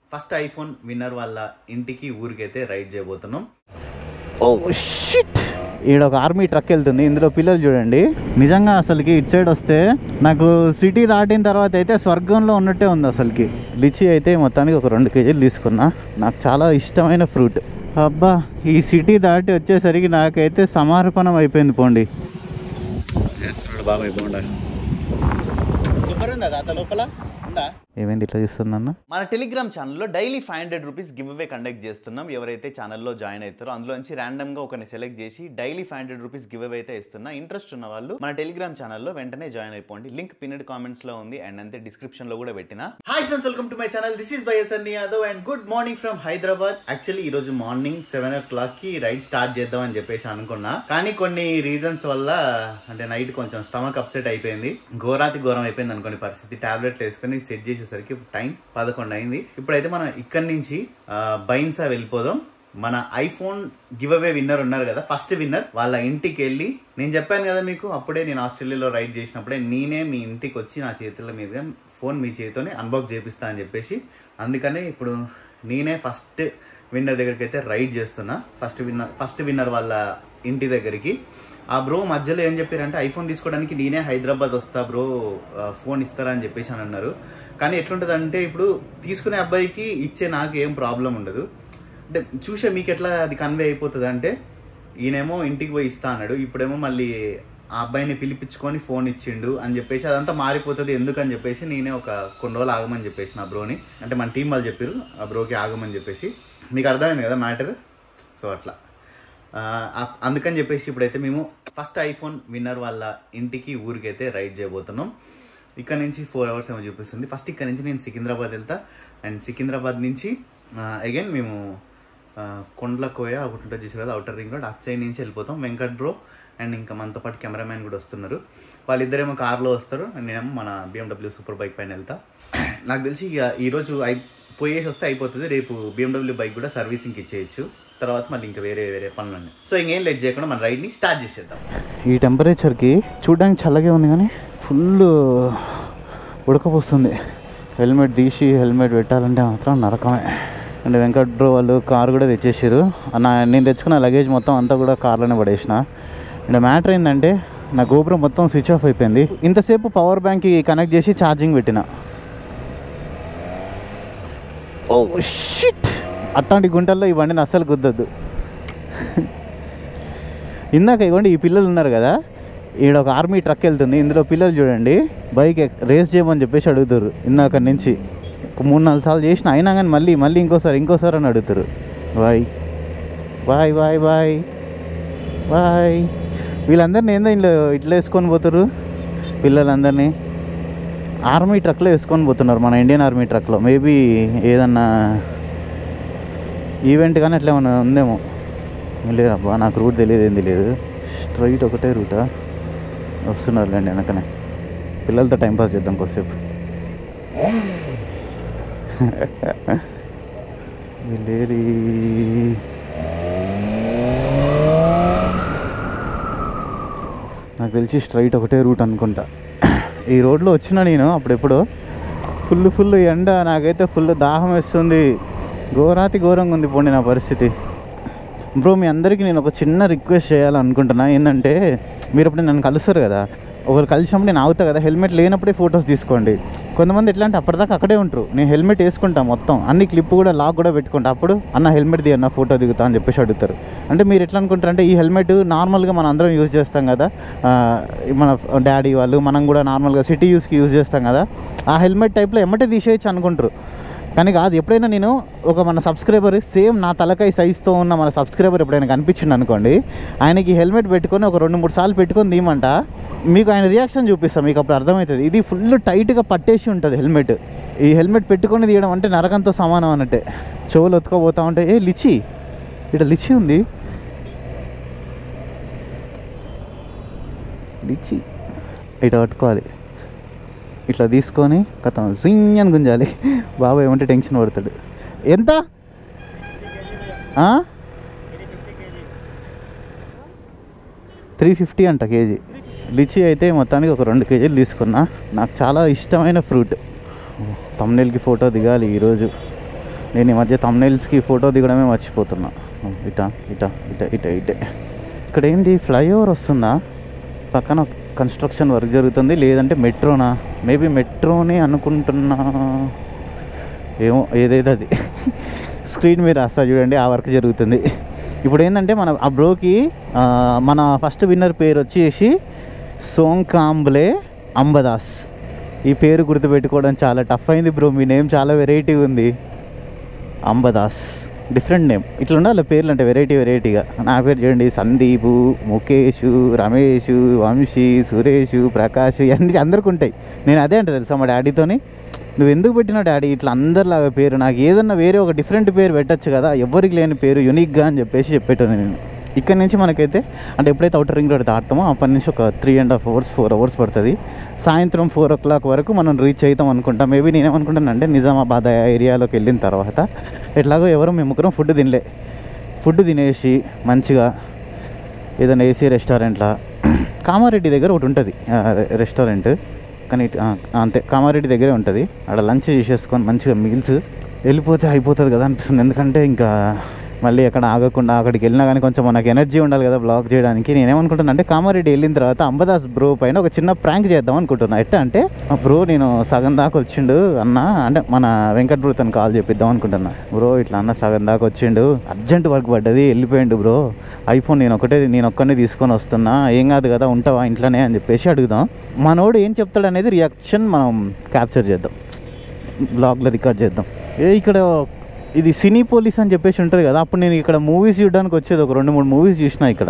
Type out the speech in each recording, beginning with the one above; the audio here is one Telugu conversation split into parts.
ఫస్ట్ ఐఫోన్ విన్నర్ వాళ్ళ ఇంటికి ఊరికైతే రైడ్ చేయబోతున్నాం ఓ షిట్ ఈడ ఒక ఆర్మీ ట్రక్ వెళ్తుంది ఇందులో పిల్లలు చూడండి నిజంగా అసలుకి ఇటు సైడ్ వస్తే నాకు సిటీ దాటిన తర్వాత అయితే స్వర్గంలో ఉన్నట్టే ఉంది అసలుకి లిచి అయితే మొత్తానికి ఒక రెండు కేజీలు తీసుకున్నా నాకు చాలా ఇష్టమైన ఫ్రూట్ అబ్బా ఈ సిటీ దాటి వచ్చేసరికి నాకైతే సమర్పణం అయిపోయింది పోండి బాబాయ్ బాగుండా కొబ్బరి ఉందా తాత లోపల ఉందా ఏమైంది ఇట్లా చూస్తుందన్న మన టెలిగ్రామ్ ఛానల్లో daily five hundred rupees give away conduct చేస్తున్నాం ఎవరైతే ఛానల్లో జాయిన్ అవుతారో అందులో నుంచి ర్యాండమ్ గా ఒకరిని సెలెక్ట్ చేసి daily five hundred rupees give away అయితే ఇస్తున్నా ఇంట్రెస్ట్ ఉన్న వాళ్ళు మన టెలిగ్రామ్ ఛానల్లో వెంటనే జాయిన్ అయిపోండి లింక్ పిన్నెడ్ కామెంట్స్ లో ఉంది అండ్ అంతే డిస్క్రిప్షన్ లో కూడా పెట్టిన hi friends welcome to my channel this is by Sunny Yadav and good morning from Hyderabad actually ఈ రోజు మార్నింగ్ సెవెన్ ఓ క్లాక్ కి రైడ్ స్టార్ట్ చేద్దాం అని చెప్పేసి అనుకున్నా కానీ కొన్ని రీజన్స్ వల్ల అంటే నైట్ కొంచెం స్టమక్ అప్సెట్ అయిపోయింది ఘోరాతి ఘోరం అయిపోయింది అనుకోని పరిస్థితి టాబ్లెట్లు వేసుకుని సెట్ చేసేసరికి టైం పదకొండు అయింది ఇప్పుడైతే మనం ఇక్కడి నుంచి ఆ, బైన్సా వెళ్ళిపోదాం మన ఐఫోన్ గివ్ అవే విన్నర్ ఉన్నారు కదా ఫస్ట్ విన్నర్ వాళ్ళ ఇంటికి వెళ్ళి నేను చెప్పాను కదా మీకు అప్పుడే నేను ఆస్ట్రేలియాలో రైడ్ చేసినప్పుడే నేనే మీ ఇంటికి వచ్చి నా చేతుల మీదుగా ఫోన్ మీ చేతితోనే అన్బాక్స్ చేపిస్తా అని చెప్పేసి అందుకనే ఇప్పుడు నేనే ఫస్ట్ విన్నర్ దగ్గరికి అయితే రైడ్ చేస్తున్నా ఫస్ట్ విన్నర్ ఫస్ట్ విన్నర్ వాళ్ళ ఇంటి దగ్గరికి ఆ బ్రో మధ్యలో ఏం చెప్పారంటే ఐఫోన్ తీసుకోవడానికి నేనే హైదరాబాద్ వస్తా బ్రో ఆ, ఫోన్ ఇస్తారా అని చెప్పేసి అని అన్నారు కానీ ఎట్లుంటుంది అంటే ఇప్పుడు తీసుకునే అబ్బాయికి ఇచ్చే నాకు ఏం ప్రాబ్లం ఉండదు అంటే చూసే మీకు ఎట్లా అది కన్వే అయిపోతుంది అంటే ఈయనేమో ఇంటికి పోయి ఇస్తా అన్నాడు ఇప్పుడేమో మళ్ళీ ఆ అబ్బాయిని పిలిపించుకొని ఫోన్ ఇచ్చిండు అని చెప్పేసి అదంతా మారిపోతుంది ఎందుకని చెప్పేసి నేనే ఒక కొన్ని రోజులు ఆగమని చెప్పేసి నా బ్రోని అంటే మన టీం వాళ్ళు చెప్పారు ఆ బ్రోకి ఆగమని చెప్పేసి మీకు అర్థమైంది కదా మ్యాటర్ సో అట్లా ఆ, ఆ- అందుకని చెప్పేసి ఇప్పుడైతే మేము ఫస్ట్ ఐఫోన్ విన్నర్ వాళ్ళ ఇంటికి ఊరికైతే రైడ్ చేయబోతున్నాం ఇక్కడ నుంచి ఫోర్ అవర్స్ ఏమో చూపిస్తుంది ఫస్ట్ ఇక్కడ నుంచి నేను సికింద్రాబాద్ వెళ్తా అండ్ సికింద్రాబాద్ నుంచి అగైన్ మేము ఆ, కొండ్లకోయ ఒకటి ఉంటుంది చూసి కదా outer ring road at side నుంచి వెళ్ళిపోతాం వెంకట్ బ్రో అండ్ ఇంకా మనతో పాటు కెమెరామ్యాన్ కూడా వస్తున్నారు వాళ్ళిద్దరేమో కార్లో వస్తారు అండ్ నేనేమో మన బిఎండబ్ల్యూ సూపర్ బైక్ పైన వెళ్తా నాకు తెలిసి ఇక ఈరోజు అయి పోయేసి వస్తే అయిపోతుంది రేపు బిఎండబ్ల్యూ బైక్ కూడా సర్వీసింగ్కి ఇచ్చేయచ్చు తర్వాత మళ్ళీ ఇంకా వేరే వేరే పనులు ఉన్నాయి సో ఇంకేం లేట్ చేయకుండా మన రైడ్ని స్టార్ట్ చేసేద్దాం ఈ టెంపరేచర్కి చూడడానికి చల్లగే ఉంది కానీ ఫుల్ ఉడకపోస్తుంది హెల్మెట్ తీసి హెల్మెట్ పెట్టాలంటే మాత్రం నరకమే అండ్ వెంకట్ బ్రో వాళ్ళు కార్ కూడా తెచ్చేసారు నా నేను తెచ్చుకున్న లగేజ్ మొత్తం అంతా కూడా కార్లోనే పడేసిన అండ్ మ్యాటర్ ఏంటంటే నా గోపురం మొత్తం స్విచ్ ఆఫ్ అయిపోయింది ఇంతసేపు పవర్ బ్యాంక్కి కనెక్ట్ చేసి ఛార్జింగ్ పెట్టిన ఓ షిట్ అట్లాంటి గుంటల్లో ఈ బండిని అస్సలు గుద్దద్దు ఇందాక ఇవ్వండి ఈ పిల్లలు ఉన్నారు కదా ఈడ ఒక ఆర్మీ ట్రక్ వెళ్తుంది ఇందులో పిల్లలు చూడండి బైక్ ఎక్- రేస్ చేయమని చెప్పేసి అడుగుతారు ఇందాక నుంచి ఒక మూడు నాలుగు సార్లు చేసిన అయినా కానీ మళ్ళీ మళ్ళీ ఇంకోసారి ఇంకోసారి అని అడుగుతారు boy boy boy boy boy వీళ్ళందరినీ ఏందో ఇంట్లో ఇట్లా వేసుకొని పోతారు పిల్లలందరినీ ఆర్మీ ట్రక్లో వేసుకొని పోతున్నారు మన ఇండియన్ ఆర్మీ ట్రక్లో మేబీ ఏదన్నా ఈవెంట్ కానీ అట్లా ఏమన్నా ఉందేమో లేదబ్బా నాకు రూట్ తెలియదు ఏం తెలియదు స్ట్రైట్ ఒకటే రూటా వస్తున్నారులేండి వెనకనే పిల్లలతో టైంపాస్ చేద్దాం కొద్దిసేపు వెళ్ళేరి నాకు తెలిసి స్ట్రైట్ ఒకటే రూట్ అనుకుంటా ఈ రోడ్లో వచ్చిన నేను అప్పుడెప్పుడు ఫుల్ ఫుల్ ఎండ నాకైతే ఫుల్ దాహం వేస్తుంది ఘోరాతి ఘోరంగా ఉంది పోండి నా పరిస్థితి బ్రో మీ అందరికీ నేను ఒక చిన్న రిక్వెస్ట్ చేయాలనుకుంటున్నా ఏంటంటే మీరు అప్పుడు నన్ను కలుస్తారు కదా ఒకరు కలిసినప్పుడు నేను ఆగుతా కదా హెల్మెట్ లేనప్పుడే ఫొటోస్ తీసుకోండి కొంతమంది ఎట్లా అంటే అప్పటిదాకా అక్కడే ఉంటారు నేను హెల్మెట్ వేసుకుంటా మొత్తం అన్ని క్లిప్ కూడా లాక్ కూడా పెట్టుకుంటా అప్పుడు అన్న హెల్మెట్ తీయన్న ఫోటో దిగుతా అని చెప్పేసి అడుగుతారు అంటే మీరు ఎట్లా అనుకుంటారు అంటే ఈ హెల్మెట్ నార్మల్గా మనం అందరం యూజ్ చేస్తాం కదా ఆ, మన డాడీ వాళ్ళు మనం కూడా నార్మల్గా సిటీ యూస్కి యూజ్ చేస్తాం కదా ఆ హెల్మెట్ టైప్లో ఎమ్మటే తీసేయచ్చు అనుకుంటారు కానీ కాదు ఎప్పుడైనా నేను ఒక మన సబ్స్క్రైబర్ సేమ్ నా తలకాయ సైజుతో ఉన్న మన సబ్స్క్రైబర్ ఎప్పుడైనా కనిపించింది అనుకోండి ఆయనకి హెల్మెట్ పెట్టుకొని ఒక రెండు మూడు సార్లు పెట్టుకొని తీయమంట మీకు ఆయన రియాక్షన్ చూపిస్తాం మీకు అప్పుడు అర్థమవుతుంది ఇది ఫుల్ టైట్గా పట్టేసి ఉంటుంది హెల్మెట్ ఈ హెల్మెట్ పెట్టుకొని తీయడం అంటే నరకంతో సమానం అన్నట్టే చెవులు ఒత్తుకోపోతా ఉంటే ఏ లిచి ఇక్కడ లిచి ఉంది లిచి ఇటు పట్టుకోవాలి ఇట్లా తీసుకొని కథ జింగ్ అని గుంజాలి బాబా ఏమంటే టెన్షన్ పడతాడు ఎంత త్రీ ఫిఫ్టీ అంట కేజీ లిచీ అయితే మొత్తానికి ఒక రెండు కేజీలు తీసుకున్నా నాకు చాలా ఇష్టమైన ఫ్రూట్ తమ్నేల్కి ఫోటో దిగాలి ఈరోజు నేను ఈ మధ్య తమ్నైల్స్కి ఫోటో దిగడమే మర్చిపోతున్నా ఇట ఇట ఇట ఇట ఇటే ఇక్కడ ఏంటి ఫ్లైఓవర్ వస్తుందా పక్కన కన్స్ట్రక్షన్ వర్క్ జరుగుతుంది లేదంటే మెట్రోనా మేబీ మెట్రోని అనుకుంటున్నా ఏమో ఏదైతే అది స్క్రీన్ మీద రాస్తా చూడండి ఆ వర్క్ జరుగుతుంది ఇప్పుడు ఏంటంటే మన ఆ బ్రోకి ఆ, మన ఫస్ట్ విన్నర్ పేరు వచ్చేసి సోంకాంబ్లే అంబదాస్ ఈ పేరు గుర్తుపెట్టుకోవడం చాలా టఫ్ అయింది బ్రో మీ నేమ్ చాలా వెరైటీ ఉంది అంబదాస్ డిఫరెంట్ నేమ్ ఇట్లా ఉండాలి పేర్లు అంటే వెరైటీ వెరైటీగా నా పేరు చూడండి సందీపు ముఖేష్ రమేష్ వంశీ సురేష్ ప్రకాష్ ఇవన్నీ అందరికి ఉంటాయి నేను అదే అంటే తెలుసా మా డాడీతోని నువ్వు ఎందుకు పెట్టినావు డాడీ ఇట్లా అందరిలాగా పేరు నాకు ఏదన్నా వేరే ఒక డిఫరెంట్ పేరు పెట్టచ్చు కదా ఎవరికి లేని పేరు యునిక్గా అని చెప్పేసి చెప్పేటాను నేను ఇక్కడ నుంచి మనకైతే అంటే ఎప్పుడైతే అవుటర్ రింగ్ రోడ్ దాటుతామో అప్పటి నుంచి ఒక three and half hours four hours పడుతుంది సాయంత్రం ఫోర్ ఓ క్లాక్ వరకు మనం రీచ్ అవుతాం అనుకుంటా మేబీ నేనేమనుకుంటానంటే నిజామాబాద్ ఆ ఏరియాలోకి వెళ్ళిన తర్వాత ఎట్లాగో ఎవరు మేము ముగ్గురం ఫుడ్ తినలే ఫుడ్ తినేసి మంచిగా ఏదైనా ఏసీ రెస్టారెంట్లో కామారెడ్డి దగ్గర ఒకటి ఉంటుంది రెస్టారెంట్ కానీ ఇటు- ఆ, అంతే కామారెడ్డి దగ్గరే ఉంటుంది అక్కడ లంచ్ చేసేసుకొని మంచిగా మీల్స్ వెళ్ళిపోతే అయిపోతుంది కదా అనిపిస్తుంది ఎందుకంటే ఇంకా మళ్ళీ అక్కడ ఆగకుండా అక్కడికి వెళ్ళినా కానీ కొంచెం మనకి ఎనర్జీ ఉండాలి కదా బ్లాగ్ చేయడానికి నేనేమనుకుంటున్నా అంటే కామారెడ్డి వెళ్ళిన తర్వాత అంబదాస్ బ్రో పైన ఒక చిన్న ప్రాంక్ చేద్దాం అనుకుంటున్నా ఎట్లా అంటే ఆ బ్రో నేను సగం దాకా వచ్చిండు అన్న అంటే మన వెంకట్ బ్రో తను కాల్ చెప్పిద్దాం అనుకుంటున్నా బ్రో ఇట్లా అన్న సగం దాకా వచ్చిండు అర్జెంట్ వర్క్ పడ్డది వెళ్ళిపోయిండు బ్రో ఐఫోన్ నేను ఒకటే నేను ఒక్కనే తీసుకొని వస్తున్నా ఏం కాదు కదా ఉంటావా ఇంట్లోనే అని చెప్పేసి అడుగుదాం మనోడు ఏం చెప్తాడు అనేది రియాక్షన్ మనం క్యాప్చర్ చేద్దాం బ్లాగ్లో రికార్డ్ చేద్దాం ఏ ఇక్కడ ఇది సినీ పోలీస్ అని చెప్పేసి ఉంటుంది కదా అప్పుడు నేను ఇక్కడ మూవీస్ చూడడానికి వచ్చేది ఒక రెండు మూడు మూవీస్ చూసిన ఇక్కడ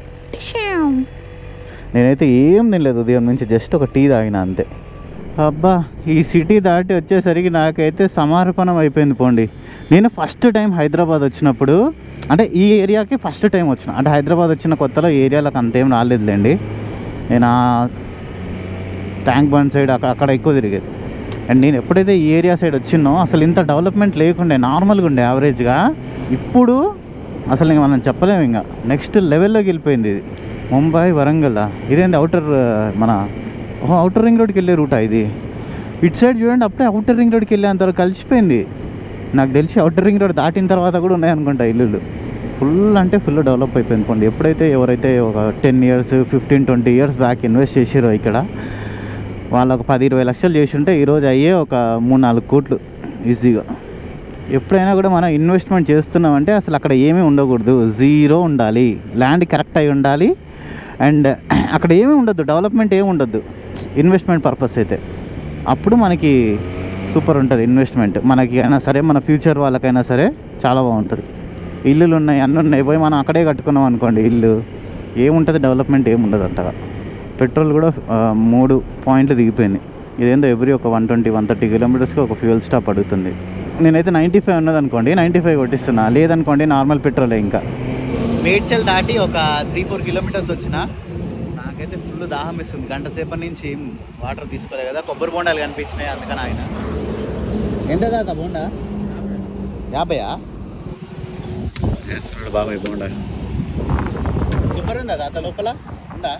నేనైతే ఏం తినలేదు ఉదయం నుంచి జస్ట్ ఒక టీ తాగిన అంతే అబ్బా ఈ సిటీ దాటి వచ్చేసరికి నాకైతే సమర్పణం అయిపోయింది పోండి నేను ఫస్ట్ టైం హైదరాబాద్ వచ్చినప్పుడు అంటే ఈ ఏరియాకి ఫస్ట్ టైం వచ్చిన అంటే హైదరాబాద్ వచ్చిన కొత్తలో ఈ ఏరియాలకు అంతేం రాలేదులేండి నేను ఆ ట్యాంక్ బండ్ సైడ్ అక్కడ అక్కడ ఎక్కువ తిరిగేది అండ్ నేను ఎప్పుడైతే ఈ ఏరియా సైడ్ వచ్చినో అసలు ఇంత డెవలప్మెంట్ లేకుండే నార్మల్గా ఉండే యావరేజ్గా ఇప్పుడు అసలు ఇంక మనం చెప్పలేము ఇంకా నెక్స్ట్ లెవెల్లోకి వెళ్ళిపోయింది ఇది ముంబై వరంగల్ ఇదేంది అవుటర్ మన అవుటర్ రింగ్ రోడ్కి వెళ్ళే రూటా ఇది ఇటు సైడ్ చూడండి అప్పుడే అవుటర్ రింగ్ రోడ్కి వెళ్ళేంత వరకు కలిసిపోయింది నాకు తెలిసి అవుటర్ రింగ్ రోడ్ దాటిన తర్వాత కూడా ఉన్నాయనుకుంటా ఇల్లులు ఫుల్ అంటే ఫుల్ డెవలప్ అయిపోయింది పోండి ఎప్పుడైతే ఎవరైతే ఒక ten years fifteen twenty years back invest చేసారో ఇక్కడ వాళ్ళు ఒక పది ఇరవై లక్షలు చేసి ఉంటే ఈరోజు అయ్యే ఒక మూడు నాలుగు కోట్లు ఈజీగా ఎప్పుడైనా కూడా మనం ఇన్వెస్ట్మెంట్ చేస్తున్నామంటే అసలు అక్కడ ఏమీ ఉండకూడదు జీరో ఉండాలి ల్యాండ్ కరెక్ట్ అయి ఉండాలి అండ్ అక్కడ ఏమీ ఉండదు డెవలప్మెంట్ ఏమి ఉండదు ఇన్వెస్ట్మెంట్ పర్పస్ అయితే అప్పుడు మనకి సూపర్ ఉంటుంది ఇన్వెస్ట్మెంట్ మనకి అయినా సరే మన ఫ్యూచర్ వాళ్ళకైనా సరే చాలా బాగుంటుంది ఇల్లులు ఉన్నాయి అన్నీ ఉన్నాయి పోయి మనం అక్కడే కట్టుకున్నాం అనుకోండి ఇల్లు ఏముంటుంది డెవలప్మెంట్ ఏముండదు అంతగా పెట్రోల్ కూడా ఆ, మూడు పాయింట్లు దిగిపోయింది ఇదేందో ఎవ్రీ ఒక వన్ ట్వంటీ వన్ థర్టీ కిలోమీటర్స్కి ఒక ఫ్యూయల్ స్టాప్ అడుగుతుంది నేనైతే నైంటీ ఫైవ్ ఉన్నది అనుకోండి నైంటీ ఫైవ్ కొట్టిస్తున్నా లేదనుకోండి నార్మల్ పెట్రోలే ఇంకా మేడ్చల్ దాటి ఒక త్రీ ఫోర్ కిలోమీటర్స్ వచ్చిన నాకైతే ఫుల్ దాహం ఇస్తుంది గంట సేపటి నుంచి ఏం వాటర్ తీసుకోలేదు కదా కొబ్బరి బొండాలు కనిపించినాయి అందుకని ఆయన ఎంత దాదా బోండా యాభయా వేస్తున్నాడు బాబాయ్ బోండా కొబ్బరి ఉందా దాత లోపల ఉందా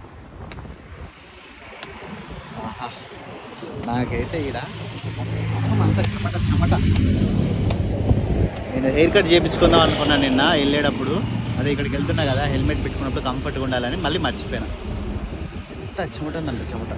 ఆహా. నాకైతే ఈడ మొత్తం అంతా చెమట చెమట నేను హెయిర్ కట్ చేయించుకుందాం అనుకున్నాను నిన్న వెళ్ళేటప్పుడు అదే ఇక్కడికి వెళ్తున్నా కదా హెల్మెట్ పెట్టుకున్నప్పుడు కంఫర్ట్గా ఉండాలని మళ్ళీ మర్చిపోయాను ఎంత చెమట ఉందండి చెమట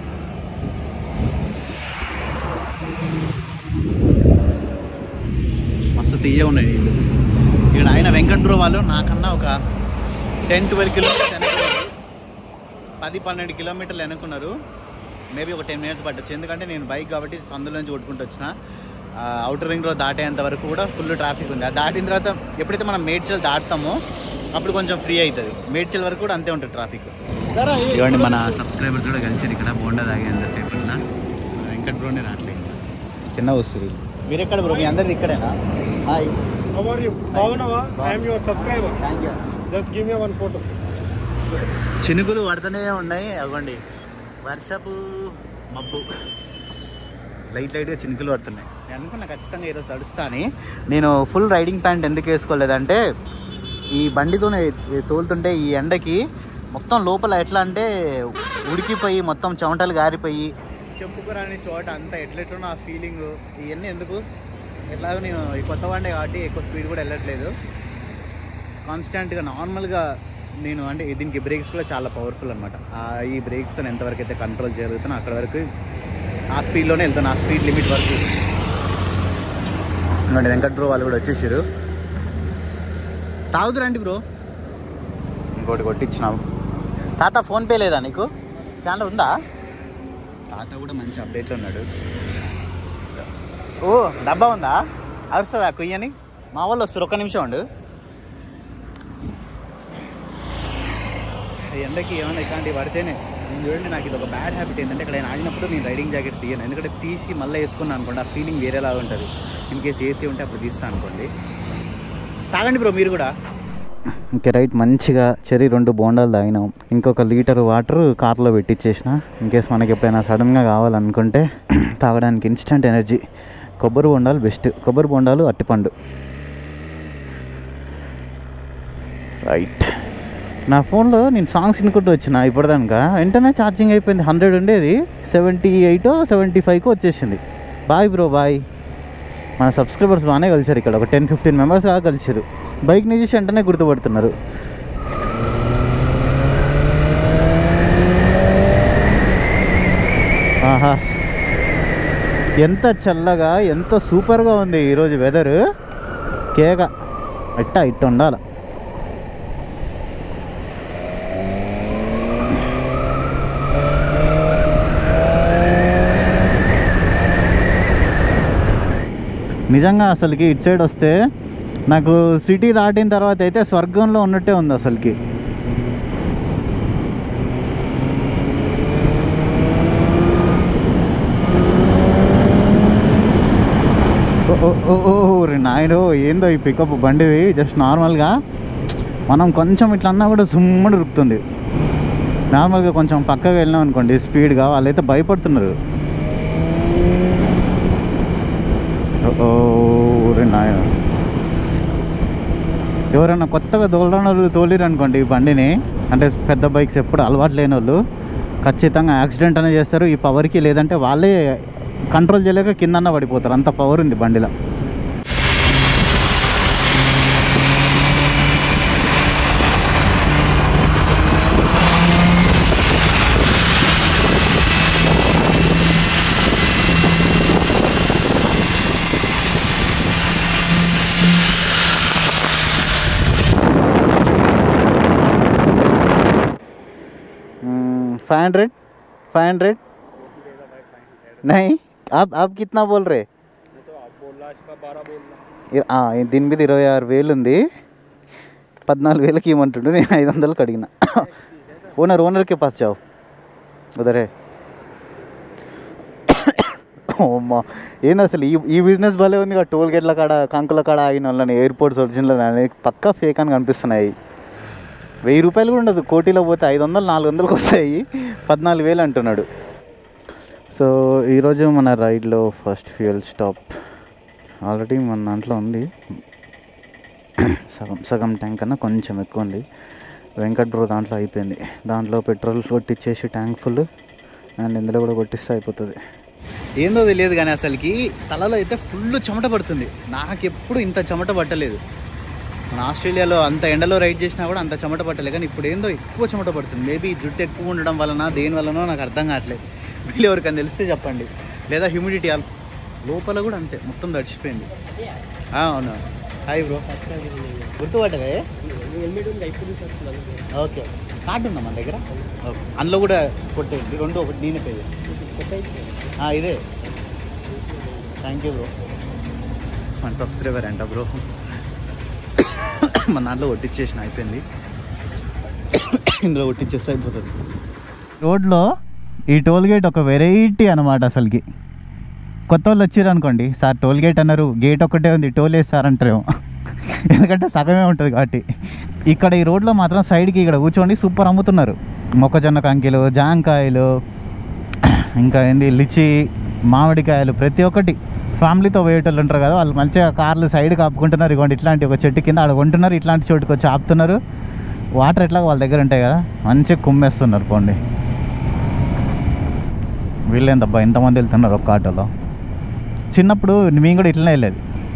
మస్తు తీయ ఉన్నాయి నీళ్ళు ఇక్కడ ఆయన వెంకట్రావు వాళ్ళు నాకన్నా ఒక టెన్ ట్వెల్వ్ కిలోమీటర్స్ వెనకున్నారు పది పన్నెండు కిలోమీటర్లు వెనుకున్నారు మేబీ ఒక టెన్ మినిట్స్ పట్టచ్చు ఎందుకంటే నేను బైక్ కాబట్టి సందులోంచి కొట్టుకుంటూ వచ్చిన అవుటర్ రింగ్ రోడ్ దాటేంత వరకు కూడా ఫుల్ ట్రాఫిక్ ఉంది అది దాటిన తర్వాత ఎప్పుడైతే మనం మేడ్చల్ దాటుతామో అప్పుడు కొంచెం ఫ్రీ అవుతుంది మేడ్చల్ వరకు కూడా అంతే ఉంటుంది ట్రాఫిక్ ఇవ్వండి మన సబ్స్క్రైబర్స్ కూడా కలిసి ఇక్కడ బోండా తాగేంత సేపు వెంకట్ బ్రోనే రావట్లేదు చిన్న వస్తుంది మీరు ఎక్కడ బ్రో మీ అందరిది ఇక్కడేనా hi How are you? Bhavnava, I am your subscriber. Thank you Just give me one photo. చినుకులు పడుతూనే ఉన్నాయి అవ్వండి వర్షపు మబ్బు లైట్ లైట్గా చినుకులు పడుతున్నాయి నేను అనుకున్నా ఖచ్చితంగా ఈరోజు తడుస్తా అని నేను ఫుల్ రైడింగ్ ప్యాంట్ ఎందుకు వేసుకోలేదంటే ఈ బండితోనే తోలుతుంటే ఈ ఎండకి మొత్తం లోపల ఎట్లా అంటే ఉడికిపోయి మొత్తం చెమటలు గారిపోయి చెప్పుకురాని చోట అంతా ఎట్లెట్లున్న ఆ ఫీలింగ్ ఇవన్నీ ఎందుకు ఎట్లాగో నేను ఈ కొత్త వాడినే కాబట్టి ఎక్కువ స్పీడ్ కూడా వెళ్ళట్లేదు కాన్స్టాంట్గా నార్మల్గా నేను అంటే దీనికి బ్రేక్స్ కూడా చాలా పవర్ఫుల్ అనమాట ఈ బ్రేక్స్తో ఎంతవరకు అయితే కంట్రోల్ చేయగలుగుతానో అక్కడ వరకు ఆ స్పీడ్లోనే వెళ్తాను ఆ స్పీడ్ లిమిట్ వరకు ఇంకోటి వెంకట్ బ్రో వాళ్ళు కూడా వచ్చేసారు తాగుతురండి బ్రో ఇంకోటి కొట్టించినావు తాత ఫోన్పే లేదా నీకు స్కానర్ ఉందా తాత కూడా మంచి అప్డేట్లో ఉన్నాడు ఓ డబ్బా ఉందా అరుస్తుందా కుయ్యని మా వాళ్ళు వస్తారు ఒక్క నిమిషం ఉండు ఈ ఎండకి ఏమైనా ఇట్లాంటివి పడితేనే నేను చూడండి నాకు ఇది ఒక బ్యాడ్ హ్యాబిట్ ఏంటంటే ఇక్కడ నేను ఆడినప్పుడు నేను రైడింగ్ జాకెట్ తీయను ఎందుకంటే తీసి మళ్ళీ వేసుకున్నాను అనుకోండి ఆ ఫీలింగ్ వేరేలాగా ఉంటుంది ఇన్ కేసు ఏసీ ఉంటే అప్పుడు తీస్తాను అనుకోండి తాగండి బ్రో మీరు కూడా ఓకే రైట్ మంచిగా చెరి రెండు బోండాలు తాగినాం ఇంకొక లీటర్ వాటర్ కార్లో పెట్టించేసిన ఇన్కేస్ మనకి ఎప్పుడైనా సడన్గా కావాలనుకుంటే తాగడానికి ఇన్స్టంట్ ఎనర్జీ కొబ్బరి బొండాలు బెస్ట్ కొబ్బరి బొండాలు అట్టిపండు రైట్ నా ఫోన్లో నేను సాంగ్స్ వినుకుంటూ వచ్చిన ఇప్పటిదాకా వెంటనే ఛార్జింగ్ అయిపోయింది హండ్రెడ్ ఉండేది సెవెంటీ ఎయిట్ సెవెంటీ ఫైవ్కి వచ్చేసింది బాయ్ బ్రో బాయ్ మన సబ్స్క్రైబర్స్ బాగానే కలిసారు ఇక్కడ ఒక టెన్ ఫిఫ్టీన్ మెంబర్స్ దాకా కలిసారు బైక్ని చూసి వెంటనే గుర్తుపడుతున్నారు ఆహా ఎంత చల్లగా ఎంత సూపర్గా ఉంది ఈరోజు వెదర్ కేక ఇట్ట ఇట్ట ఉండాలి నిజంగా అసలుకి ఇటు సైడ్ వస్తే నాకు సిటీ దాటిన తర్వాత అయితే స్వర్గంలో ఉన్నట్టే ఉంది అసలుకి ఓ, ఓ, ఓ, ఓ, రే నాయుడు ఏందో ఈ పికప్ బండిది జస్ట్ నార్మల్గా మనం కొంచెం ఇట్లా అన్నా కూడా సుమ్మడి ఉరుకుతుంది నార్మల్గా కొంచెం పక్కగా వెళ్ళినాం అనుకోండి స్పీడ్గా వాళ్ళైతే భయపడుతున్నారు ఓ రే నాయ ఎవరైనా కొత్తగా తోలరాని వాళ్ళు తోలిరు అనుకోండి ఈ బండిని అంటే పెద్ద బైక్స్ ఎప్పుడు అలవాటు లేని వాళ్ళు ఖచ్చితంగా యాక్సిడెంట్ అనేది చేస్తారు ఈ పవర్కి లేదంటే వాళ్ళే కంట్రోల్ చేయలేక కిందన్న పడిపోతారు అంత పవర్ ఉంది బండిలో फाइव हंड्रेड फाइव हंड्रेड नहीं आप आप कितना बोल रहे ఇ- ఆ, ఈ దీని మీద ఇరవై ఆరు వేలు ఉంది పద్నాలుగు వేలకి ఇవ్వమంటుండు నేను ఐదు వందలకి అడిగిన ఓనర్ ఓనర్కే పాస్ చావు ఉదరే అమ్మా ఏంది అసలు ఈ ఈ బిజినెస్ భలే ఉంది కదా టోల్ గేట్ల కాడ కంకుల కాడ ఆగిన వాళ్ళని ఎయిర్పోర్ట్స్ ఒరిజినల్ అనేది పక్కా ఫేక్ అని కనిపిస్తున్నాయి వెయ్యి రూపాయలు కూడా ఉండదు కోటిలో పోతే ఐదు వందలు నాలుగు వందలకు వస్తాయి పద్నాలుగు వేలు అంటున్నాడు సో ఈరోజు మన రైడ్లో ఫస్ట్ ఫ్యూయల్ స్టాప్ ఆల్రెడీ మన దాంట్లో ఉంది సగం సగం ట్యాంక్ కన్నా కొంచెం ఎక్కువ ఉంది వెంకట్ బ్రో దాంట్లో అయిపోయింది దాంట్లో పెట్రోల్ కొట్టించేసి ట్యాంక్ ఫుల్ అండ్ ఇందులో కూడా కొట్టిస్తే అయిపోతుంది ఏందో తెలియదు కానీ అసలుకి తలలో అయితే ఫుల్ చెమట పడుతుంది నాకు ఎప్పుడు ఇంత చెమట పట్టలేదు మన ఆస్ట్రేలియాలో అంత ఎండలో రైడ్ చేసినా కూడా అంత చెమట పట్టలేదు కానీ ఇప్పుడు ఏందో ఎక్కువ చెమట పడుతుంది మేబీ జుట్టు ఎక్కువ ఉండడం వలన దేని వలనో నాకు అర్థం కావట్లేదు వీళ్ళు ఎవరికైనా తెలిస్తే చెప్పండి లేదా హ్యూమిడిటీ లోపల కూడా అంతే మొత్తం తడిచిపోయింది ఆ, అవును హాయ్ బ్రో గుర్తుపట్టలే ఓకే కార్డు ఉందా మన దగ్గర ఓకే అందులో కూడా కొట్టేయండి రెండు ఒకటి నేనే పే చేస్తాను ఆ, ఇదే థ్యాంక్ యూ బ్రో మన సబ్స్క్రైబర్ అంట బ్రో మన దాంట్లో కొట్టించేసిన అయిపోయింది ఇందులో కొట్టించేస్తే అయిపోతుంది రోడ్లో ఈ టోల్ గేట్ ఒక వెరైటీ అనమాట అసలుకి కొత్త వాళ్ళు వచ్చారు అనుకోండి సార్ టోల్ గేట్ అన్నారు గేట్ ఒకటే ఉంది టోల్ వేస్తారు అంటారేమో ఎందుకంటే సగమే ఉంటుంది కాబట్టి ఇక్కడ ఈ రోడ్లో మాత్రం సైడ్కి ఇక్కడ కూర్చోండి సూపర్ అమ్ముతున్నారు మొక్కజొన్న కంకిలు జాంకాయలు ఇంకా ఏంది లిచి మామిడికాయలు ప్రతి ఒక్కటి ఫ్యామిలీతో పోయేటోళ్ళు ఉంటారు కదా వాళ్ళు మంచిగా కార్లు సైడ్ ఆపుకుంటున్నారు ఇవ్వండి ఇట్లాంటి ఒక చెట్టు కింద ఆడ కొంటున్నారు ఇట్లాంటి చోటుకి వచ్చి ఆపుతున్నారు వాటర్ ఎట్లా వాళ్ళ దగ్గర ఉంటాయి కదా మంచిగా కుమ్మేస్తున్నారు పోండి వీళ్ళేందబ్బా ఇంతమంది వెళ్తున్నారు ఒక్క ఆటోలో చిన్నప్పుడు మేము కూడా ఇట్లనే వెళ్ళేది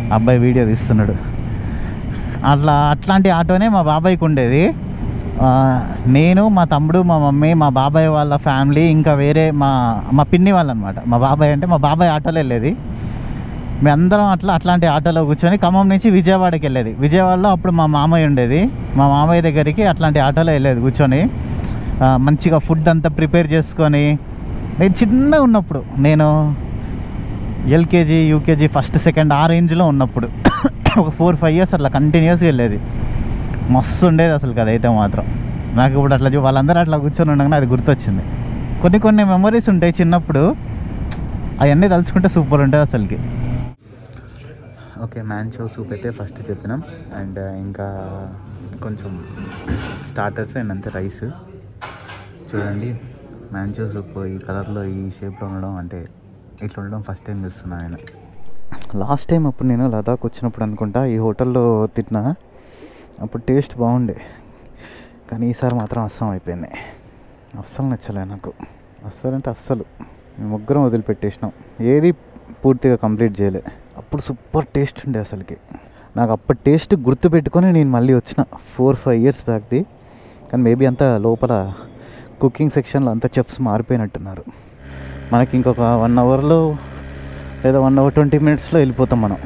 అబ్బాయి వీడియో తీస్తున్నాడు అట్లా అట్లాంటి ఆటోనే మా బాబాయ్కి ఉండేది ఆ, నేను మా తమ్ముడు మా మమ్మీ మా బాబాయ్ వాళ్ళ ఫ్యామిలీ ఇంకా వేరే మా మా పిన్ని వాళ్ళు అనమాట మా బాబాయ్ అంటే మా బాబాయ్ ఆటోలో వెళ్ళేది మేమందరం అట్లా అట్లాంటి ఆటోలో కూర్చొని ఖమ్మం నుంచి విజయవాడకి వెళ్ళేది విజయవాడలో అప్పుడు మా మామయ్య ఉండేది మా మామయ్య దగ్గరికి అట్లాంటి ఆటోలో వెళ్ళేది కూర్చొని ఆ, మంచిగా ఫుడ్ అంతా ప్రిపేర్ చేసుకొని నేను చిన్నగా ఉన్నప్పుడు నేను ఎల్కేజీ యూకేజీ ఫస్ట్ సెకండ్ ఆ రేంజ్లో ఉన్నప్పుడు ఒక ఫోర్ ఫైవ్ ఇయర్స్ అట్లా కంటిన్యూస్గా వెళ్ళేది మస్తు ఉండేది అసలు అదైతే మాత్రం నాకు ఇప్పుడు అట్లా చూ- వాళ్ళందరూ అట్లా కూర్చొని ఉండగానే అది గుర్తొచ్చింది కొన్ని కొన్ని మెమరీస్ ఉంటాయి చిన్నప్పుడు అవన్నీ తలుచుకుంటే సూపర్ ఉంటుంది అసలుకి ఓకే మ్యాంచో సూప్ అయితే ఫస్ట్ చెప్పినాం అండ్ ఇంకా కొంచెం స్టార్టర్స్ అండ్ అంతే రైస్ చూడండి మ్యాంచో సూప్ ఈ కలర్లో ఈ షేప్లో ఉండడం అంటే ఇట్లా ఉండడం ఫస్ట్ టైం చూస్తున్నాను నేను లాస్ట్ టైం అప్పుడు నేను లదాఖ్ వచ్చినప్పుడు అనుకుంటా ఈ హోటల్లో తిన్నా అప్పుడు టేస్ట్ బాగుండే కానీ ఈసారి మాత్రం అస్సం అయిపోయింది అస్సలు నచ్చలే నాకు అస్సలు అంటే అస్సలు మేము ముగ్గురం వదిలిపెట్టేసినాం ఏది పూర్తిగా కంప్లీట్ చేయలే అప్పుడు సూపర్ టేస్ట్ ఉండే అసలుకి నాకు అప్పటి టేస్ట్ గుర్తు పెట్టుకొని నేను మళ్ళీ వచ్చిన ఫోర్ ఫైవ్ ఇయర్స్ బ్యాక్ది కానీ మేబీ అంతా లోపల కుకింగ్ సెక్షన్లో అంతా చెఫ్స్ మారిపోయినట్టున్నారు మనకి ఇంకొక వన్ అవర్లో లేదా వన్ అవర్ ట్వంటీ మినిట్స్లో వెళ్ళిపోతాం మనం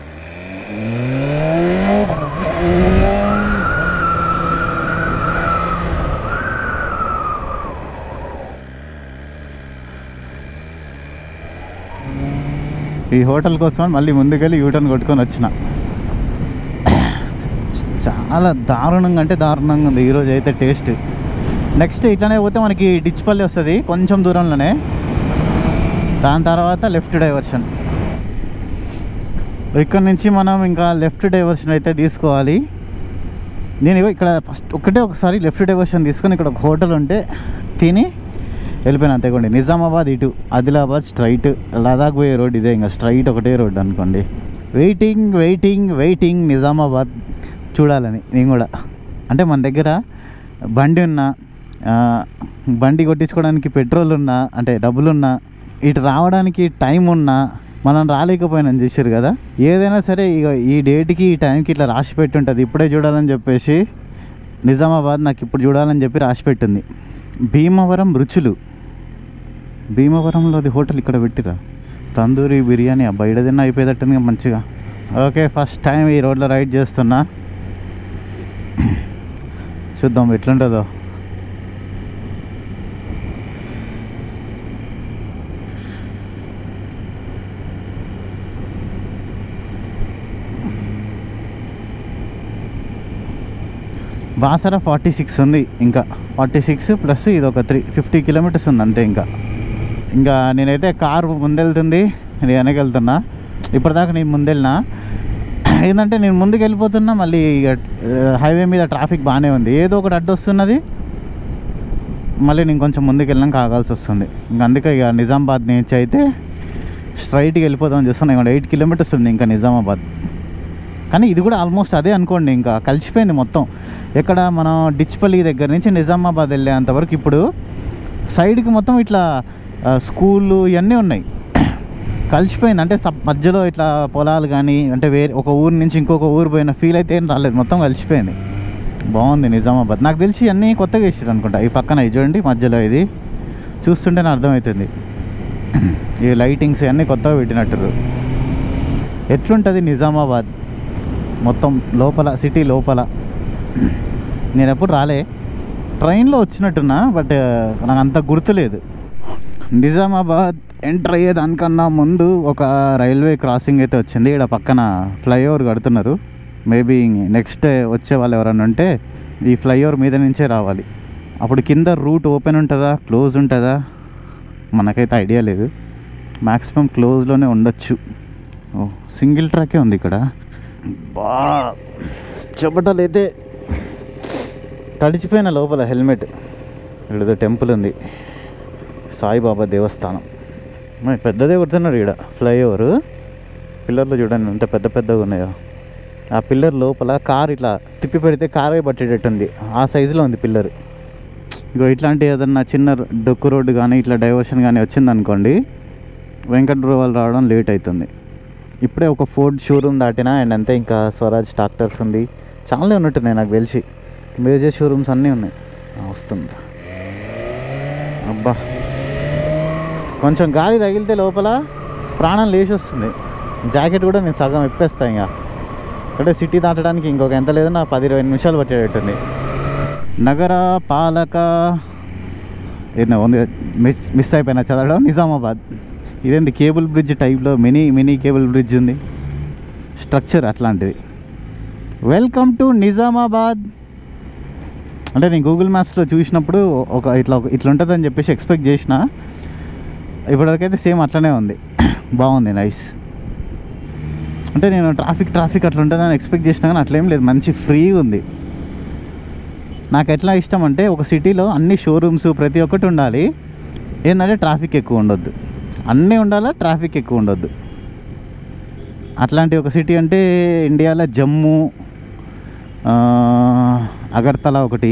ఈ హోటల్ కోసం మళ్ళీ ముందుకెళ్ళి యూటర్న్ కొట్టుకొని వచ్చిన చాలా దారుణంగా అంటే దారుణంగా ఉంది ఈరోజు అయితే టేస్ట్ నెక్స్ట్ ఇట్లానే పోతే మనకి డిచ్పల్లి వస్తుంది కొంచెం దూరంలోనే దాని తర్వాత లెఫ్ట్ డైవర్షన్ ఇక్కడ నుంచి మనం ఇంకా లెఫ్ట్ డైవర్షన్ అయితే తీసుకోవాలి నేను ఇగో ఇక్కడ ఫస్ట్ ఒకటే ఒకసారి లెఫ్ట్ డైవర్షన్ తీసుకొని ఇక్కడ ఒక హోటల్ ఉంటే తిని వెళ్ళిపోయిన అంతేకోండి నిజామాబాద్ ఇటు ఆదిలాబాద్ స్ట్రైట్ లదాఖ్ పోయే రోడ్ ఇదే ఇంకా స్ట్రైట్ ఒకటే రోడ్ అనుకోండి వెయిటింగ్ వెయిటింగ్ వెయిటింగ్ నిజామాబాద్ చూడాలని నేను కూడా అంటే మన దగ్గర బండి ఉన్నా ఆ, బండి కొట్టించుకోవడానికి పెట్రోల్ ఉన్నా అంటే డబ్బులున్నా ఇటు రావడానికి టైం ఉన్నా మనం రాలేకపోయినాం చూసారు కదా ఏదైనా సరే ఇక ఈ డేట్కి ఈ టైంకి ఇట్లా రాసి పెట్టి ఉంటుంది ఇప్పుడే చూడాలని చెప్పేసి నిజామాబాద్ నాకు ఇప్పుడు చూడాలని చెప్పి రాసి పెట్టింది భీమవరం రుచులు భీమవరంలో అది హోటల్ ఇక్కడ పెట్టిరా తందూరి బిర్యానీ ఆ బయట తిన్న అయిపోయేటట్టుంది మంచిగా ఓకే ఫస్ట్ టైం ఈ రోడ్లో రైడ్ చేస్తున్నా చూద్దాం ఎట్లుంటుందో బాసర ఫార్టీ సిక్స్ ఉంది ఇంకా ఫార్టీ సిక్స్ ప్లస్ ఇది ఒక త్రీ ఫిఫ్టీ కిలోమీటర్స్ ఉంది అంతే ఇంకా ఇంకా నేనైతే కారు ముందెళ్తుంది నేను వెనక వెళ్తున్నా ఇప్పటిదాకా నేను ముందెళ్ళినా ఏంటంటే నేను ముందుకు వెళ్ళిపోతున్నా మళ్ళీ ఇక, ఆ, హైవే మీద ట్రాఫిక్ బాగానే ఉంది ఏదో ఒకటి అడ్డు వస్తున్నది మళ్ళీ నేను కొంచెం ముందుకు వెళ్ళాక ఆగాల్సి వస్తుంది ఇంకా అందుకే ఇక నిజామాబాద్ నుంచి అయితే స్ట్రైట్గా వెళ్ళిపోదామని చూస్తున్నాను ఇంకా ఎయిట్ కిలోమీటర్స్ ఉంది ఇంకా నిజామాబాద్ కానీ ఇది కూడా ఆల్మోస్ట్ అదే అనుకోండి ఇంకా కలిసిపోయింది మొత్తం ఎక్కడ మనం డిచ్పల్లి దగ్గర నుంచి నిజామాబాద్ వెళ్ళేంత వరకు ఇప్పుడు సైడ్కి మొత్తం ఇట్లా ఆ, స్కూళ్ళు ఇవన్నీ ఉన్నాయి కలిసిపోయింది అంటే సబ్ మధ్యలో ఇట్లా పొలాలు కానీ అంటే వేరే ఒక ఊరు నుంచి ఇంకొక ఊరు పోయిన ఫీల్ అయితే ఏం రాలేదు మొత్తం కలిసిపోయింది బాగుంది నిజామాబాద్ నాకు తెలిసి అన్నీ కొత్తగా వేసారు అనుకుంటా ఈ పక్కన ఇది చూడండి మధ్యలో ఇది చూస్తుంటేనే అర్థమవుతుంది ఈ ఈ లైటింగ్స్ అన్నీ కొత్తగా పెట్టినట్టు ఎట్లుంటుంది నిజామాబాద్ మొత్తం లోపల సిటీ లోపల నేను ఎప్పుడు రాలే ట్రైన్లో వచ్చినట్టున్నా బట్ నాకు అంత గుర్తులేదు నిజామాబాద్ ఎంటర్ అయ్యే దానికన్నా ముందు ఒక రైల్వే క్రాసింగ్ అయితే వచ్చింది ఇక్కడ పక్కన ఫ్లైఓవర్ కడుతున్నారు మేబీ నెక్స్ట్ వచ్చే వాళ్ళు ఎవరైనా ఉంటే ఈ ఫ్లైఓవర్ మీద నుంచే రావాలి అప్పుడు కింద రూట్ ఓపెన్ ఉంటుందా క్లోజ్ ఉంటుందా మనకైతే ఐడియా లేదు మ్యాక్సిమం క్లోజ్లోనే ఉండొచ్చు ఓ సింగిల్ ట్రాకే ఉంది ఇక్కడ బా చెప్పటలు అయితే తడిచిపోయిన లోపల హెల్మెట్ ఇక్కడ టెంపుల్ ఉంది సాయిబాబా దేవస్థానం మరి పెద్దదే కొడుతున్నారు ఇక్కడ ఫ్లైఓవర్ పిల్లర్లు చూడండి ఎంత పెద్ద పెద్దగా ఉన్నాయో ఆ పిల్లర్ లోపల కార్ ఇట్లా తిప్పి పెడితే కారే పట్టేటట్టుంది ఆ సైజులో ఉంది పిల్లర్ ఇగో ఇట్లాంటి ఏదన్నా చిన్న డొక్కు రోడ్డు కానీ ఇట్లా డైవర్షన్ కానీ వచ్చిందనుకోండి వెంకట్ వాళ్ళు రావడం లేట్ అవుతుంది ఇప్పుడే ఒక ఫోర్డ్ షోరూమ్ దాటినా అండ్ అంతే ఇంకా స్వరాజ్ ట్రాక్టర్స్ ఉంది చాలా ఉన్నట్టున్నాయి నాకు తెలిసి మేజర్ షోరూమ్స్ అన్నీ ఉన్నాయి ఆ, వస్తుంది అబ్బా కొంచెం గాలి తగిలితే లోపల ప్రాణం లేచి వస్తుంది జాకెట్ కూడా నేను సగం ఇప్పేస్తాను ఇంకా అంటే సిటీ దాటడానికి ఇంకొక ఎంత లేదన్నా పది ఇరవై నిమిషాలు పట్టేటట్టుంది నగర పాలక ఏదో ఉంది మిస్ మిస్ అయిపోయినా చదవడం నిజామాబాద్ ఇదేంటి కేబుల్ బ్రిడ్జ్ టైప్లో మినీ మినీ కేబుల్ బ్రిడ్జ్ ఉంది స్ట్రక్చర్ అట్లాంటిది వెల్కమ్ టు నిజామాబాద్ అంటే నేను గూగుల్ మ్యాప్స్లో చూసినప్పుడు ఒక ఇట్లా ఒక ఇట్లా ఉంటుందని చెప్పేసి ఎక్స్పెక్ట్ చేసిన ఇప్పటివరకైతే సేమ్ అట్లనే ఉంది బాగుంది నైస్ అంటే నేను ట్రాఫిక్ ట్రాఫిక్ అట్లా ఉంటుందని ఎక్స్పెక్ట్ చేసినా కానీ అట్లేం లేదు మంచి ఫ్రీగా ఉంది నాకు ఎట్లా ఇష్టం అంటే ఒక సిటీలో అన్ని షోరూమ్స్ ప్రతి ఒక్కటి ఉండాలి ఏంటంటే ట్రాఫిక్ ఎక్కువ ఉండొద్దు అన్నీ ఉండాలా ట్రాఫిక్ ఎక్కువ ఉండొద్దు అట్లాంటి ఒక సిటీ అంటే ఇండియాలో జమ్మూ ఆ, అగర్తల ఒకటి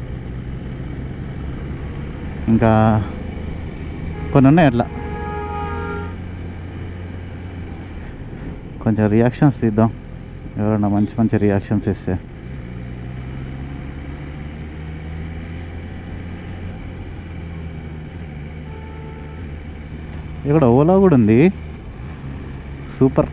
ఇంకా కొన్ని ఉన్నాయి అట్లా కొంచెం రియాక్షన్స్ తీద్దాం ఎవరైనా మంచి మంచి రియాక్షన్స్ ఇస్తే ఇక్కడ ఓలా కూడా ఉంది సూపర్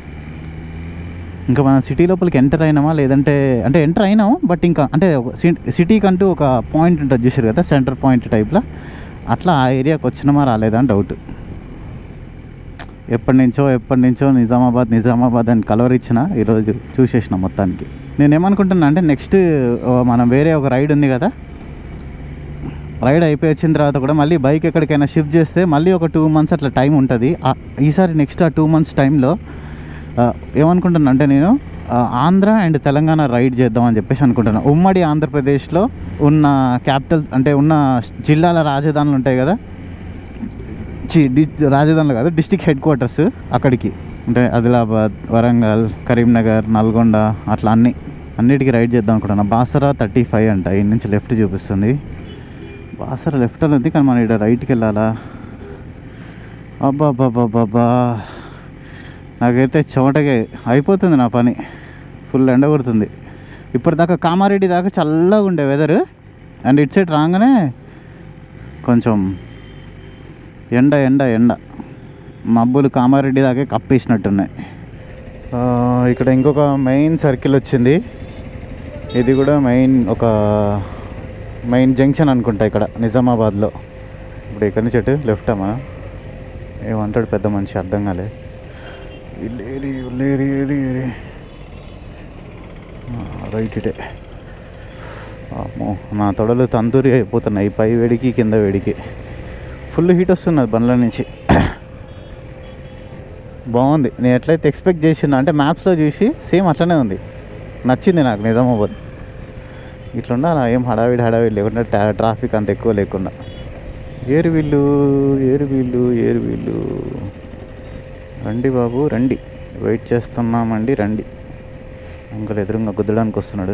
ఇంకా మనం సిటీ లోపలికి ఎంటర్ అయినామా లేదంటే అంటే ఎంటర్ అయినాము బట్ ఇంకా అంటే ఒక సి- సిటీకి అంటూ ఒక పాయింట్ ఉంటుంది చూసారు కదా సెంటర్ పాయింట్ టైప్లో అట్లా ఆ ఏరియాకి వచ్చినామా రాలేదా అని డౌట్ ఎప్పటి నుంచో ఎప్పటి నుంచో నిజామాబాద్ నిజామాబాద్ అని కలవర్ ఇచ్చిన ఈరోజు చూసేసిన మొత్తానికి నేను ఏమనుకుంటున్నా అంటే నెక్స్ట్ మనం వేరే ఒక రైడ్ ఉంది కదా రైడ్ అయిపోయి వచ్చిన తర్వాత కూడా మళ్ళీ బైక్ ఎక్కడికైనా షిఫ్ట్ చేస్తే మళ్ళీ ఒక టూ మంత్స్ అట్లా టైం ఉంటుంది ఆ- ఈసారి నెక్స్ట్ ఆ టూ మంత్స్ టైంలో ఏమనుకుంటున్నా అంటే నేను ఆ, ఆంధ్ర అండ్ తెలంగాణ రైడ్ చేద్దామని చెప్పేసి అనుకుంటున్నా ఉమ్మడి ఆంధ్రప్రదేశ్లో ఉన్న క్యాపిటల్ అంటే ఉన్న జిల్లాల రాజధానులు ఉంటాయి కదా చి డి రాజధానులు కాదు డిస్టిక్ హెడ్ క్వార్టర్స్ అక్కడికి అంటే ఆదిలాబాద్ వరంగల్ కరీంనగర్ నల్గొండ అట్లా అన్ని అన్నిటికీ రైడ్ చేద్దాం అనుకుంటున్నా బాసరా థర్టీ ఫైవ్ అంట ఈ నుంచి లెఫ్ట్ చూపిస్తుంది బాసర లెఫ్ట్ అనేది కానీ మనం ఇక్కడ రైట్కి వెళ్ళాలా అబ్బా అబ్బా అబ్బా నాకైతే చెమటగా అయిపోతుంది నా పని ఫుల్ ఎండ కొడుతుంది ఇప్పటిదాకా కామారెడ్డి దాకా చల్లగా ఉండే వెదర్ అండ్ ఇట్ సైడ్ రాగానే కొంచెం ఎండ ఎండ ఎండ మబ్బులు కామారెడ్డి దాకా కప్పేసినట్టున్నాయి ఆ, ఇక్కడ ఇంకొక మెయిన్ సర్కిల్ వచ్చింది ఇది కూడా మెయిన్ ఒక మెయిన్ జంక్షన్ అనుకుంటా ఇక్కడ నిజామాబాద్లో ఇప్పుడు ఇక్కడ నుంచి అటు లెఫ్ట్ అమ్మా ఏమంటాడు పెద్ద మనిషి అర్థం కాలే ఇల్లేరి ఇల్లేరి ఏరి ఏరి రైట్ ఇటే అమ్మో నా తొడలు తందూరి అయిపోతున్నాయి పై వేడికి కింద వేడికి ఫుల్ హీట్ వస్తున్నది బండ్ల నుంచి బాగుంది నేను ఎట్లయితే ఎక్స్పెక్ట్ చేసిన అంటే మ్యాప్స్లో చూసి సేమ్ అట్లనే ఉంది నచ్చింది నాకు నిజామాబాద్ ఇట్లా ఉండాలి ఏం హడావిడి హడావిడి లేకుండా ట్రా- ట్రాఫిక్ అంత ఎక్కువ లేకుండా ఏరు వీళ్ళు ఏరు వీళ్ళు ఏరు వీళ్ళు రండి బాబు రండి వెయిట్ చేస్తున్నామండి రండి అంకుల్ ఎదురుగా గుద్దడానికి వస్తున్నాడు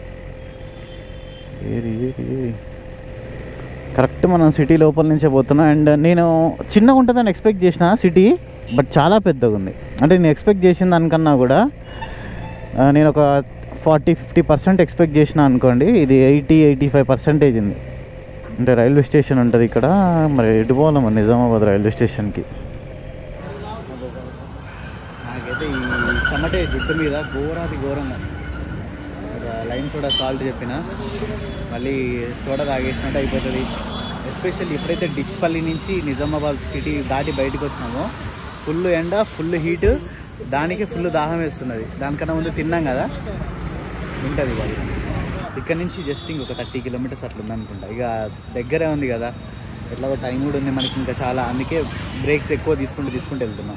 ఏరి ఏరి ఏరి కరెక్ట్ మనం సిటీ లోపల నుంచే పోతున్నాం అండ్ నేను చిన్నగా ఉంటుందని ఎక్స్పెక్ట్ చేసిన సిటీ బట్ చాలా పెద్దగా ఉంది అంటే నేను ఎక్స్పెక్ట్ చేసిన దానికన్నా కూడా ఆ, నేను ఒక ఫార్టీ ఫిఫ్టీ పర్సెంట్ ఎక్స్పెక్ట్ చేసిన అనుకోండి ఇది ఎయిటీ ఎయిటీ ఫైవ్ పర్సెంటేజ్ ఉంది అంటే రైల్వే స్టేషన్ ఉంటుంది ఇక్కడ మరి ఎటు పోవాలి మరి నిజామాబాద్ రైల్వే స్టేషన్కి నాకైతే ఈ చెమటే జుట్టు మీద ఘోరాది ఘోరంగా ఒక లైన్ సోడా సాల్ట్ చెప్పిన మళ్ళీ సోడా తాగేసినట్టు అయిపోతుంది ఎస్పెషల్లీ ఎప్పుడైతే డిచ్పల్లి నుంచి నిజామాబాద్ సిటీ దాటి బయటకు వచ్చినామో ఫుల్ ఎండ ఫుల్ హీట్ దానికి ఫుల్ దాహం వేస్తున్నది దానికన్నా ముందు తిన్నాం కదా ఉంటుంది ఇక ఇక్కడ నుంచి జస్ట్ ఇంకొక థర్టీ కిలోమీటర్స్ అట్లా ఉందనుకుంటా ఇక దగ్గరే ఉంది కదా ఎట్లాగో టైం కూడా ఉంది మనకి ఇంకా చాలా అందుకే బ్రేక్స్ ఎక్కువ తీసుకుంటూ తీసుకుంటూ వెళ్తున్నాం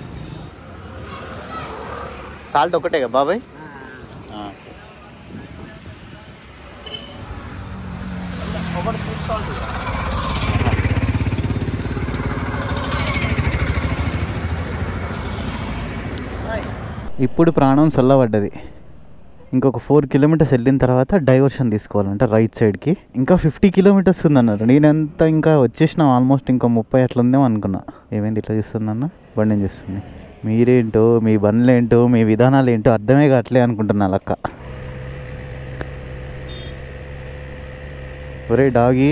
సాల్ట్ ఒకటే కదా బాబాయ్ ఆ. ఇప్పుడు ప్రాణం చల్లబడ్డది ఇంకొక ఫోర్ కిలోమీటర్స్ వెళ్ళిన తర్వాత డైవర్షన్ తీసుకోవాలంట రైట్ సైడ్కి ఇంకా ఫిఫ్టీ కిలోమీటర్స్ ఉందన్నారు నేనెంత ఇంకా వచ్చేసిన ఆల్మోస్ట్ ఇంకా ముప్పై అట్లా ఉందేమో అనుకున్నా ఏమైంది ఇట్లా చూస్తుందన్న బండి ఏం చేస్తుంది మీరేంటో మీ బండ్లేంటో మీ విధానాలు ఏంటో అర్థమే కావట్లే అనుకుంటున్నా లక్క ఒరే డాగి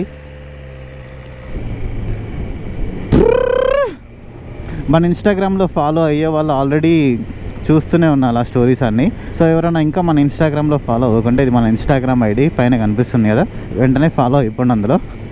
మన ఇన్స్టాగ్రామ్లో ఫాలో అయ్యే వాళ్ళు ఆల్రెడీ చూస్తూనే ఉన్నారు ఆ స్టోరీస్ అన్నీ సో ఎవరైనా ఇంకా మన ఇన్స్టాగ్రామ్లో ఫాలో అవ్వకుంటే ఇది మన ఇన్స్టాగ్రామ్ ఐడి పైన కనిపిస్తుంది కదా వెంటనే ఫాలో అయిపోండి అందులో